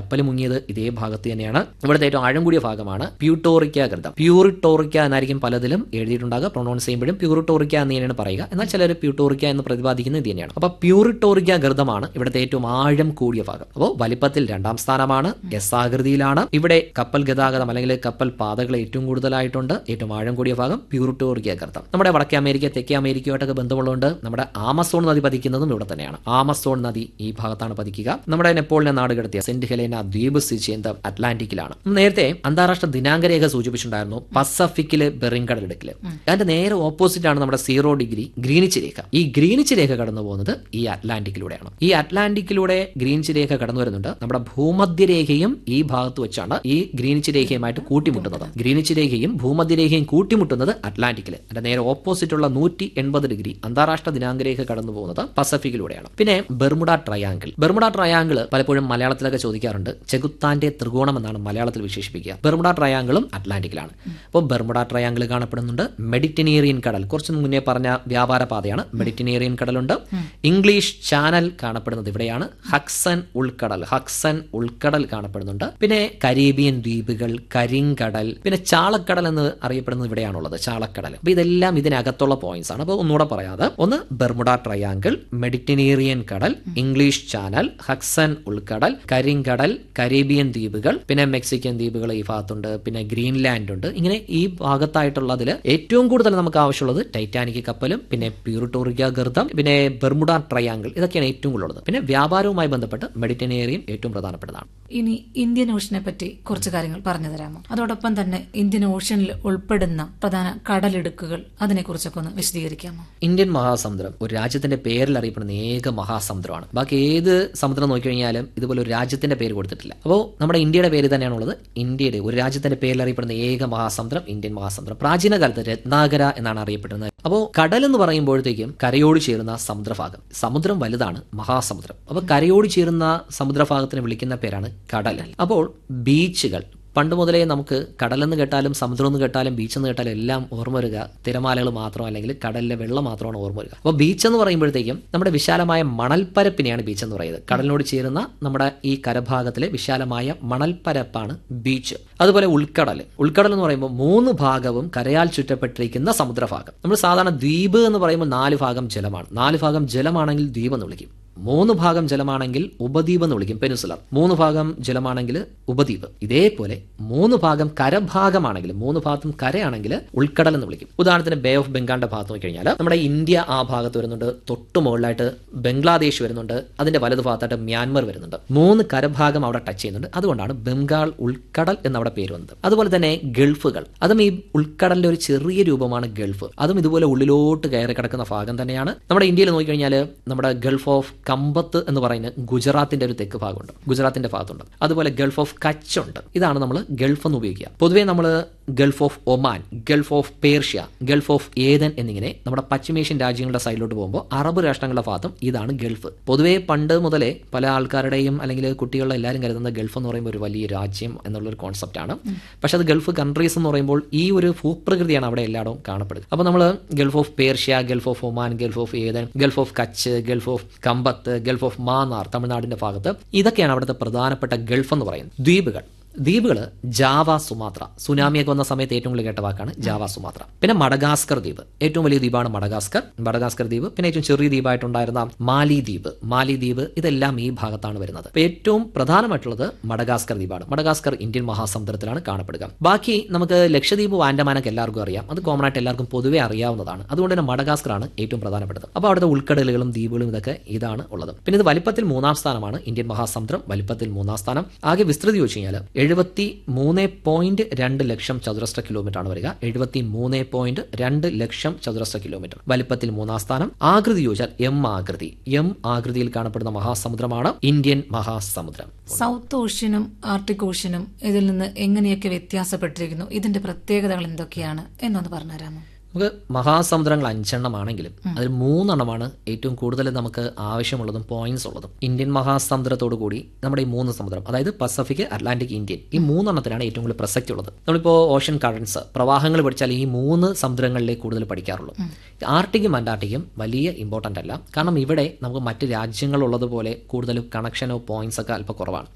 കപ്പൽ മുങ്ങിയത് ഇതേ ഭാഗത്ത് തന്നെയാണ് ഇവിടുത്തെ ഏറ്റവും ആഴം കൂടിയ ഭാഗമാണ് പ്യൂട്ടോറിക്ക ഗർത്തം പ്യൂറിട്ടോറിക്ക എന്നായിരിക്കും പലതിലും എഴുതിയിട്ടുണ്ടാകുക പ്രൊണൗൺസ് ചെയ്യുമ്പോഴും പ്യൂറിട്ടോറിക്ക എന്ന് തന്നെയാണ് പറയുക എന്നാൽ ചിലർ പ്യൂട്ടോറിക്ക എന്ന് പ്രതിപാദിക്കുന്നത് ഇത് തന്നെയാണ് അപ്പോൾ പ്യൂറിട്ടോറിക്ക ഗർത്തമാണ് ഇവിടുത്തെ ഏറ്റവും ആഴം കൂടിയ ഭാഗം അപ്പോൾ വലിപ്പത്തിൽ രണ്ടാം സ്ഥാനമാണ് എസ് ആകൃതിയിലാണ് ഇവിടെ കപ്പൽ ഗതാഗതം അല്ലെങ്കിൽ കപ്പൽ പാതകൾ ഏറ്റവും കൂടുതലായിട്ടുണ്ട് ഏറ്റവും ആഴം കൂടിയ ഭാഗം പ്യൂറിട്ടോറിക്ക ഗർത്തം നമ്മുടെ വടക്കേ അമേരിക്ക തെക്കേ അമേരിക്കയുമായിട്ടൊക്കെ ബന്ധമുള്ളതുകൊണ്ട് നമ്മുടെ ആമസോൺ നദി പതിക്കുന്നതും ഇവിടെ തന്നെയാണ് ആമസോൺ നദി ഈ ഭാഗത്താണ് പതിക്കുക നമ്മുടെ നെപ്പോളിനെ നാട് കടത്തിയ സെന്റ് ഹെലേന ദ്വീപ് സ്ഥിതി ചെയ്യുന്നത് അറ്റ്ലാന്റിക്കിലാണ് നേരത്തെ അന്താരാഷ്ട്ര ദിനാങ്കരേഖ സൂചിപ്പിച്ചിട്ടുണ്ടായിരുന്നു പസഫിക്കിലെ ബെറിങ്കടലിടുക്കില് അതിന്റെ നേരെ ഓപ്പോസിറ്റ് ആണ് നമ്മുടെ സീറോ ഡിഗ്രി ഗ്രീനിച്ച് രേഖ ഈ ഗ്രീനിച്ച് രേഖ കടന്നു പോകുന്നത് ഈ അറ്റ്ലാന്റിക്കിലൂടെയാണ് ഈ അറ്റ്ലാന്റിക്കിലൂടെ ഗ്രീനിച്ച് രേഖ കടന്നു വരുന്നുണ്ട് നമ്മുടെ ഭൂമധ്യരേഖയും ഈ ഭാഗത്ത് വെച്ചാണ് ഈ ഗ്രീനിച്ച് രേഖയുമായിട്ട് കൂട്ടിമുട്ടുന്നത് ഗ്രീനിച്ച് രേഖയും ഭൂമധ്യരേഖയും കൂട്ടിമുട്ടുന്നത് അറ്റ്ലാന്റിക്കിൽ അതിന്റെ നേരെ ഓപ്പോസിറ്റ് ഉള്ള നൂറ്റി എൺപത് ഡിഗ്രി അന്താരാഷ്ട്ര ദിനാങ്കരേഖ കടന്നു പോകുന്നത് പസഫിക്കിലൂടെയാണ് പിന്നെ ബെർമുഡ ട്രയാങ്കിൾ ബെർമുഡ ട്രയാങ്കിൾ പലപ്പോഴും മലയാളത്തിലൊക്കെ ചോദിക്കാറുണ്ട് ചെകുത്താന്റെ ത്രികോണം എന്നാണ് മലയാളത്തിൽ വിശേഷിപ്പിക്കുക ബെർമുഡ ട്രയാങ്കിളും അറ്റ്ലാന്റിക്കിലാണ് അപ്പോൾ ബെർമുഡ ട്രയാങ്കിൾ കാണപ്പെടുന്നുണ്ട് മെഡിറ്ററേനിയൻ കടൽ കുറച്ച് മുന്നേ പറഞ്ഞ വ്യാപാര പാതയാണ് മെഡിറ്ററേനിയൻ കടലുണ്ട് ഇംഗ്ലീഷ് ചാനൽ കാണപ്പെടുന്നത് ഇവിടെയാണ് ഹക്സൻ ഉൾക്കടൽ ഹക്സൻ ഉൾക്കടൽ കാണപ്പെടുന്നുണ്ട് പിന്നെ കരീബിയൻ ദ്വീപുകൾ കരിങ്കടൽ പിന്നെ ചാളക്കടൽ എന്ന് അറിയപ്പെടുന്നത് ഇവിടെയാണുള്ളത് ചാളക്കടൽ അപ്പൊ ഇതെല്ലാം ഇതിനകത്തുള്ള പോയിന്റ്സ് ആണ് അപ്പോൾ ഒന്നുകൂടെ പറയാതെ ഒന്ന് ബെർമുഡ ട്രയാങ്കിൾ മെഡിറ്ററേനിയൻ കടൽ ഇംഗ്ലീഷ് ചാനൽ ഹക്സൻ ഉൾക്കടൽ കരിങ്കടൽ കരീബിയൻ ദ്വീപുകൾ പിന്നെ മെക്സിക്കൻ ദ്വീപുകൾ ഈ ഭാഗത്തുണ്ട് പിന്നെ ഗ്രീൻലാൻഡ് ഉണ്ട് ഇങ്ങനെ ഈ ഭാഗത്തായിട്ടുള്ളതിൽ ഏറ്റവും കൂടുതൽ നമുക്ക് ആവശ്യമുള്ളത് ടൈറ്റാനിക് കപ്പലും പിന്നെ പ്യൂറിട്ടോറിക്ക ഗർദം പിന്നെ ബെർമുഡ ട്രയാങ്കിൾ ഇതൊക്കെയാണ് ഏറ്റവും കൂടുതലുള്ളത് പിന്നെ വ്യാപാരവുമായി ബന്ധപ്പെട്ട് മെഡിറ്ററേനിയൻ ഏറ്റവും പ്രധാനപ്പെട്ടതാണ് ഇനി ഇന്ത്യൻ ഓഷനെ പറ്റി കുറച്ച് കാര്യങ്ങൾ പറഞ്ഞു തരാമോ അതോടൊപ്പം തന്നെ ഇന്ത്യൻ ഓഷനിൽ ഉൾപ്പെടുന്ന പ്രധാന കടലിടുക്കുകൾ അതിനെക്കുറിച്ചൊക്കെ ഒന്ന് വിശദീകരിക്കാമോ ഇന്ത്യൻ മഹാസമുദ്രം ഒരു രാജ്യത്തിന്റെ പേരിൽ അറിയപ്പെടുന്ന ഏക മഹാസമുദ്രമാണ് ബാക്കി ഏത് സമുദ്രം നോക്കിക്കഴിഞ്ഞാലും ഇതുപോലെ ഒരു രാജ്യത്തിന്റെ പേര് കൊടുത്തിട്ടില്ല അപ്പോൾ നമ്മുടെ ഇന്ത്യയുടെ പേര് തന്നെയാണുള്ളത് ഇന്ത്യയുടെ ഒരു രാജ്യത്തിന്റെ പേരിൽ അറിയപ്പെടുന്ന ഏക മഹാസമുദ്രം ഇന്ത്യൻ മഹാസമുദ്രം പ്രാചീന കാലത്ത് രത്നാകര എന്നാണ് അറിയപ്പെടുന്നത് അപ്പോൾ കടൽ എന്ന് പറയുമ്പോഴത്തേക്കും കരയോട് ചേരുന്ന സമുദ്രഭാഗം സമുദ്രം വലുതാണ് മഹാസമുദ്രം അപ്പോൾ കരയോട് ചേരുന്ന സമുദ്രഭാഗത്തിന് വിളിക്കുന്ന പേരാണ് കടൽ അപ്പോൾ ബീച്ചുകൾ പണ്ട് മുതലേ നമുക്ക് കടലെന്ന് കേട്ടാലും സമുദ്രം എന്ന് കേട്ടാലും ബീച്ച് എന്ന് കേട്ടാലും എല്ലാം ഓർമ്മ വരിക തിരമാലകൾ മാത്രം അല്ലെങ്കിൽ കടലിലെ വെള്ളം മാത്രമാണ് ഓർമ്മ വരിക അപ്പോൾ ബീച്ച് എന്ന് പറയുമ്പോഴത്തേക്കും നമ്മുടെ വിശാലമായ മണൽപ്പരപ്പിനെയാണ് ബീച്ച് എന്ന് പറയുന്നത് കടലിനോട് ചേരുന്ന നമ്മുടെ ഈ കരഭാഗത്തിലെ വിശാലമായ മണൽപ്പരപ്പാണ് ബീച്ച് അതുപോലെ ഉൾക്കടൽ ഉൾക്കടൽ എന്ന് പറയുമ്പോൾ മൂന്ന് ഭാഗവും കരയാൽ ചുറ്റപ്പെട്ടിരിക്കുന്ന സമുദ്രഭാഗം നമ്മൾ സാധാരണ ദ്വീപ് എന്ന് പറയുമ്പോൾ നാല് ഭാഗം ജലമാണ് നാല് ഭാഗം ജലമാണെങ്കിൽ ദ്വീപ് എന്ന് വിളിക്കും മൂന്ന് ഭാഗം ജലമാണെങ്കിൽ ഉപദ്വീപ് എന്ന് വിളിക്കും പെനുസുലർ മൂന്ന് ഭാഗം ജലമാണെങ്കിൽ ഉപദ്വീപ് ഇതേപോലെ മൂന്ന് ഭാഗം കരഭാഗമാണെങ്കിൽ മൂന്ന് ഭാഗത്തും കരയാണെങ്കിൽ ഉൾക്കടൽ എന്ന് വിളിക്കും ഉദാഹരണത്തിന് ബേ ഓഫ് ബംഗാളിന്റെ ഭാഗത്ത് നോക്കിക്കഴിഞ്ഞാൽ നമ്മുടെ ഇന്ത്യ ആ ഭാഗത്ത് വരുന്നുണ്ട് തൊട്ട് മുകളിലായിട്ട് ബംഗ്ലാദേശ് വരുന്നുണ്ട് അതിന്റെ വലതു ഭാഗത്തായിട്ട് മ്യാൻമർ വരുന്നുണ്ട് മൂന്ന് കരഭാഗം അവിടെ ടച്ച് ചെയ്യുന്നുണ്ട് അതുകൊണ്ടാണ് ബംഗാൾ ഉൾക്കടൽ എന്ന് അവിടെ പേര് വന്നത് അതുപോലെ തന്നെ ഗൾഫുകൾ അതും ഈ ഉൾക്കടലിന്റെ ഒരു ചെറിയ രൂപമാണ് ഗൾഫ് അതും ഇതുപോലെ ഉള്ളിലോട്ട് കയറി കിടക്കുന്ന ഭാഗം തന്നെയാണ് നമ്മുടെ ഇന്ത്യയിൽ നോക്കിക്കഴിഞ്ഞാൽ നമ്മുടെ ഗൾഫ് ഓഫ് കമ്പത്ത് എന്ന് പറയുന്ന ഗുജറാത്തിന്റെ ഒരു തെക്ക് ഭാഗമുണ്ട് ഗുജറാത്തിന്റെ ഭാഗത്തുണ്ട് അതുപോലെ ഗൾഫ് ഓഫ് കച്ച് ഉണ്ട് ഇതാണ് നമ്മൾ ഗൾഫ് എന്ന് ഉപയോഗിക്കുക പൊതുവേ നമ്മൾ gulf of Oman gulf of Persia gulf of Aden എന്നിങ്ങനെ നമ്മുടെ പശ്ചിമേഷ്യൻ രാജ്യങ്ങളുടെ സൈഡിലോട്ട് പോകുമ്പോൾ അറബ് രാഷ്ട്രങ്ങളുടെ ഭാഗത്തും ഇതാണ് ഗൾഫ് പൊതുവേ പണ്ട് മുതലേ പല ആൾക്കാരുടെയും അല്ലെങ്കിൽ കുട്ടികളുടെ എല്ലാവരും കരുതുന്ന ഗൾഫ് എന്ന് പറയുമ്പോൾ ഒരു വലിയ രാജ്യം എന്നുള്ളൊരു കോൺസെപ്റ്റാണ് പക്ഷെ അത് ഗൾഫ് കൺട്രീസ് എന്ന് പറയുമ്പോൾ ഈ ഒരു ഭൂപ്രകൃതിയാണ് അവിടെ എല്ലായിടവും കാണപ്പെടുന്നത് അപ്പോൾ നമ്മൾ gulf of Persia gulf of Oman gulf of Aden gulf of Kutch gulf of Khambhat gulf of Mannar തമിഴ്നാടിന്റെ ഭാഗത്ത് ഇതൊക്കെയാണ് അവിടുത്തെ പ്രധാനപ്പെട്ട ഗൾഫ് എന്ന് പറയുന്നത് ദ്വീപുകൾ ദ്വീപുകൾ ജാവ സുമാത്ര സുനാമിയൊക്കെ വന്ന സമയത്ത് ഏറ്റവും കൂടുതൽ കേട്ട വാക്കാണ് ജാവ സുമാത്ര പിന്നെ മഡഗാസ്കർ ദ്വീപ് ഏറ്റവും വലിയ ദ്വീപാണ് മഡഗാസ്കർ മഡഗാസ്കർ ദ്വീപ് പിന്നെ ഏറ്റവും ചെറിയ ദ്വീപായിട്ടുണ്ടായിരുന്ന മാലി ദ്വീപ് മാലി ദ്വീപ് ഇതെല്ലാം ഈ ഭാഗത്താണ് വരുന്നത് അപ്പൊ ഏറ്റവും പ്രധാനമായിട്ടുള്ളത് മഡഗാസ്കർ ദ്വീപാണ് മഡഗാസ്കർ ഇന്ത്യൻ മഹാസമുദ്രത്തിലാണ് കാണപ്പെടുക ബാക്കി നമുക്ക് ലക്ഷദ്വീപ് ആൻഡമാനൊക്കെ എല്ലാവർക്കും അറിയാം അത് കോമൺ ആയിട്ട് എല്ലാവർക്കും പൊതുവെ അറിയാവുന്നതാണ് അതുകൊണ്ട് തന്നെ മഡഗാസ്കർ ആണ് ഏറ്റവും പ്രധാനപ്പെട്ടത് അപ്പോൾ അവിടുത്തെ ഉൾക്കടലുകളും ദ്വീപുകളും ഇതൊക്കെ ഇതാണ് ഉള്ളത് പിന്നെ ഇത് വലിപ്പത്തിൽ മൂന്നാം സ്ഥാനമാണ് ഇന്ത്യൻ മഹാസമുദ്രം വലിപ്പത്തിൽ മൂന്നാം സ്ഥാനം ആകെ വിസ്തൃതി വെച്ച് കഴിഞ്ഞാൽ എഴുപത്തി മൂന്ന് പോയിന്റ് രണ്ട് ലക്ഷം ചതുരശ്ര കിലോമീറ്റർ ആണ് വരിക എഴുപത്തി മൂന്ന് പോയിന്റ് രണ്ട് ലക്ഷം ചതുരശ്ര കിലോമീറ്റർ വലിപ്പത്തിൽ മൂന്നാം സ്ഥാനം ആകൃതി ചോദിച്ചാൽ എം ആകൃതി എം ആകൃതിയിൽ കാണപ്പെടുന്ന മഹാസമുദ്രമാണ് ഇന്ത്യൻ മഹാസമുദ്രം സൗത്ത് ഓഷ്യനും ആർട്ടിക് ഓഷ്യനും ഇതിൽ നിന്ന് എങ്ങനെയൊക്കെ വ്യത്യാസപ്പെട്ടിരിക്കുന്നു ഇതിന്റെ പ്രത്യേകതകൾ എന്തൊക്കെയാണ് എന്നൊന്ന് പറഞ്ഞുതരാമോ നമുക്ക് മഹാസമുദ്രങ്ങൾ അഞ്ചെണ്ണമാണെങ്കിലും അതിൽ മൂന്നെണ്ണമാണ് ഏറ്റവും കൂടുതൽ നമുക്ക് ആവശ്യമുള്ളതും പോയിന്റ്സ് ഉള്ളതും ഇന്ത്യൻ മഹാസമുദ്രത്തോടു കൂടി നമ്മുടെ ഈ മൂന്ന് സമുദ്രം അതായത് പസഫിക് അറ്റ്ലാന്റിക് ഇന്ത്യൻ ഈ മൂന്നെണ്ണത്തിനാണ് ഏറ്റവും കൂടുതൽ പ്രസക്തി ഉള്ളത് നമ്മളിപ്പോൾ ഓഷൻ കറൻസ് പ്രവാഹങ്ങൾ പഠിച്ചാൽ ഈ മൂന്ന് സമുദ്രങ്ങളിലേക്ക് കൂടുതൽ പഠിക്കാറുള്ളൂ ആർട്ടിക്കും അന്റാർട്ടിക്കും വലിയ ഇമ്പോർട്ടൻ്റ് അല്ല കാരണം ഇവിടെ നമുക്ക് മറ്റ് രാജ്യങ്ങളുള്ളതുപോലെ കൂടുതൽ കണക്ഷനോ പോയിന്റ്സ് ഒക്കെ അല്പം കുറവാണ്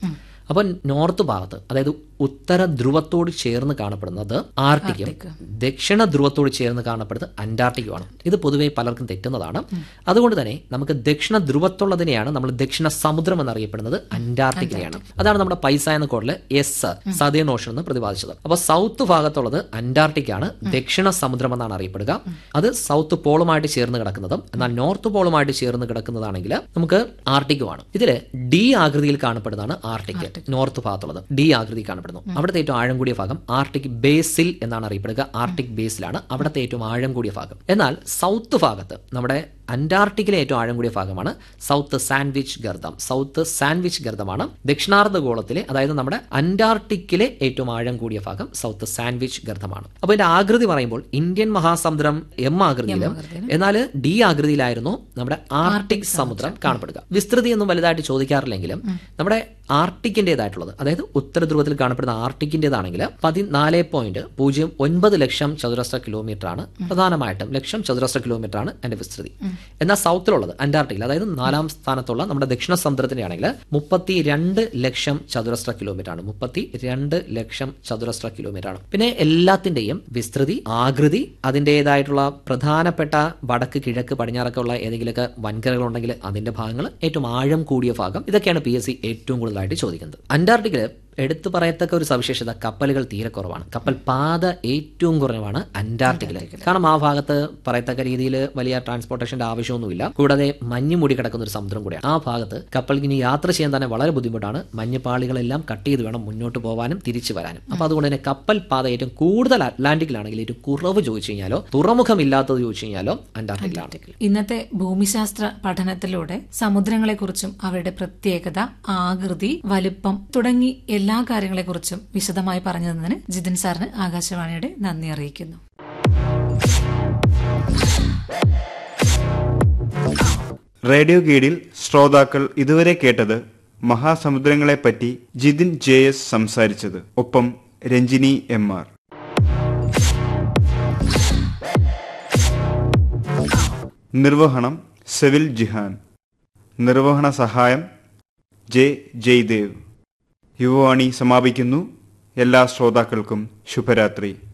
അപ്പോൾ നോർത്ത് ഭാഗത്ത് അതായത് ഉത്തര ധ്രുവത്തോട് ചേർന്ന് കാണപ്പെടുന്നത് ആർട്ടിക്കും ദക്ഷിണ ധ്രുവത്തോട് ചേർന്ന് കാണപ്പെടുന്നത് അന്റാർട്ടിക്കുമാണ് ഇത് പൊതുവെ പലർക്കും തെറ്റുന്നതാണ് അതുകൊണ്ട് തന്നെ നമുക്ക് ദക്ഷിണ ധ്രുവത്തുള്ളതിനെയാണ് നമ്മൾ ദക്ഷിണ സമുദ്രം എന്നറിയപ്പെടുന്നത് അന്റാർട്ടിക്കിനെയാണ് അതാണ് നമ്മുടെ പൈസ എന്ന കോഡിൽ എസ് സതേൺ ഓഷൻ എന്ന് പ്രതിപാദിച്ചത് അപ്പോൾ സൗത്ത് ഭാഗത്തുള്ളത് അന്റാർട്ടിക്കാണ് ദക്ഷിണ സമുദ്രം എന്നാണ് അറിയപ്പെടുക അത് സൗത്ത് പോളുമായിട്ട് ചേർന്ന് കിടക്കുന്നതും എന്നാൽ നോർത്ത് പോളുമായിട്ട് ചേർന്ന് കിടക്കുന്നതാണെങ്കിൽ നമുക്ക് ആർട്ടിക്കുമാണ് ഇതില് ഡി ആകൃതിയിൽ കാണപ്പെടുന്നതാണ് ആർട്ടിക് നോർത്ത് ഭാഗത്തുള്ളത് ഡി ആകൃതി കാണപ്പെടുന്നു അവിടുത്തെ ഏറ്റവും ആഴം കൂടിയ ഭാഗം ആർട്ടിക് ബേസിൽ എന്നാണ് അറിയപ്പെടുക ആർട്ടിക് ബേസിലാണ് അവിടുത്തെ ഏറ്റവും ആഴം കൂടിയ ഭാഗം എന്നാൽ സൗത്ത് ഭാഗത്ത് നമ്മുടെ അന്റാർട്ടിക്കിലെ ഏറ്റവും ആഴം കൂടിയ ഭാഗമാണ് സൗത്ത് സാൻഡ്വിച്ച് ഗർദം സൗത്ത് സാൻഡ്വിച്ച് ഗർദമാണ് ദക്ഷിണാർദ്ധ ഗോളത്തിലെ അതായത് നമ്മുടെ അന്റാർട്ടിക്കിലെ ഏറ്റവും ആഴം കൂടിയ ഭാഗം സൗത്ത് സാൻഡ്വിച്ച് ഗർദമാണ് അപ്പോൾ ഇതിന്റെ ആകൃതി പറയുമ്പോൾ ഇന്ത്യൻ മഹാസമുദ്രം എം ആകൃതിയിലും എന്നാൽ ഡി ആകൃതിയിലായിരുന്നു നമ്മുടെ ആർട്ടിക് സമുദ്രം കാണപ്പെടുക വിസ്തൃതി ഒന്നും വലുതായിട്ട് ചോദിക്കാറില്ലെങ്കിലും നമ്മുടെ ആർട്ടിക്കിന്റേതായിട്ടുള്ളത് അതായത് ഉത്തര ധ്രുവത്തിൽ കാണപ്പെടുന്ന ആർട്ടിക്കിന്റേതാണെങ്കിൽ പതിനാല് പോയിന്റ് പൂജ്യം ഒൻപത് ലക്ഷം ചതുരശ്ര കിലോമീറ്റർ ആണ് പ്രധാനമായിട്ടും ലക്ഷം ചതുരശ്ര കിലോമീറ്റർ ആണ് അതിന്റെ വിസ്തൃതി എന്നാൽ സൗത്തിലുള്ളത് അന്റാർട്ടിക്കിൽ അതായത് നാലാം സ്ഥാനത്തുള്ള നമ്മുടെ ദക്ഷിണ സമുദ്രത്തിന്റെ ആണെങ്കിൽ മുപ്പത്തി രണ്ട് ലക്ഷം ചതുരശ്ര കിലോമീറ്റർ ആണ് മുപ്പത്തി രണ്ട് ലക്ഷം ചതുരശ്ര കിലോമീറ്റർ ആണ് പിന്നെ എല്ലാത്തിന്റെയും വിസ്തൃതി ആകൃതി അതിൻ്റെതായിട്ടുള്ള പ്രധാനപ്പെട്ട വടക്ക് കിഴക്ക് പടിഞ്ഞാറൊക്കെ ഉള്ള ഏതെങ്കിലുമൊക്കെ വൻകരകൾ ഉണ്ടെങ്കിൽ അതിന്റെ ഭാഗങ്ങൾ ഏറ്റവും ആഴം കൂടിയ ഭാഗം ഇതൊക്കെയാണ് പി എസ് സി ഏറ്റവും കൂടുതലായിട്ട് ചോദിക്കുന്നത് അന്റാർട്ടിക്കില് എടുത്തു പറയത്തക്ക ഒരു സവിശേഷത കപ്പലുകൾ തീരെ കുറവാണ് കപ്പൽ പാത ഏറ്റവും കുറവാണ് അന്റാർട്ടിക്കിൽ കാരണം ആ ഭാഗത്ത് പറയത്തക്ക രീതിയിൽ വലിയ ട്രാൻസ്പോർട്ടേഷന്റെ ആവശ്യമൊന്നുമില്ല കൂടാതെ മഞ്ഞ് മൂടി കിടക്കുന്ന ഒരു സമുദ്രം കൂടിയാണ് ആ ഭാഗത്ത് കപ്പലിന് ഇനി യാത്ര ചെയ്യാൻ തന്നെ വളരെ ബുദ്ധിമുട്ടാണ് മഞ്ഞുപാളികളെല്ലാം കട്ട് ചെയ്ത് വേണം മുന്നോട്ട് പോകാനും തിരിച്ചു വരാനും അപ്പൊ അതുകൊണ്ട് തന്നെ കപ്പൽ പാത ഏറ്റവും കൂടുതൽ അറ്റ്ലാന്റിക്കിലാണെങ്കിൽ ഏറ്റവും കുറവ് ചോദിച്ചു കഴിഞ്ഞാലോ തുറമുഖമില്ലാത്തത് ചോദിച്ചു കഴിഞ്ഞാലോ അന്റാർട്ടിക്കിലാണ് ഇന്നത്തെ ഭൂമിശാസ്ത്ര പഠനത്തിലൂടെ സമുദ്രങ്ങളെക്കുറിച്ചും അവയുടെ പ്രത്യേകത ആകൃതി വലുപ്പം തുടങ്ങി എല്ലാ കാര്യങ്ങളെക്കുറിച്ചും വിശദമായി പറഞ്ഞു തന്നതിന് ജിതിൻ സാറിന് ആകാശവാണിയുടെ നന്ദി അറിയിക്കുന്നു റേഡിയോ ഗൈഡിൽ ശ്രോതാക്കൾ ഇതുവരെ കേട്ടത് മഹാസമുദ്രങ്ങളെപ്പറ്റി ജിതിൻ ജെ എസ് സംസാരിച്ചത് ഒപ്പം രഞ്ജിനി എം ആർ നിർവഹണം സെവിൽ ജിഹാൻ നിർവഹണ സഹായം ജെ ജയ്ദേവ് യുവവാണി സമാപിക്കുന്നു എല്ലാ ശ്രോതാക്കൾക്കും ശുഭരാത്രി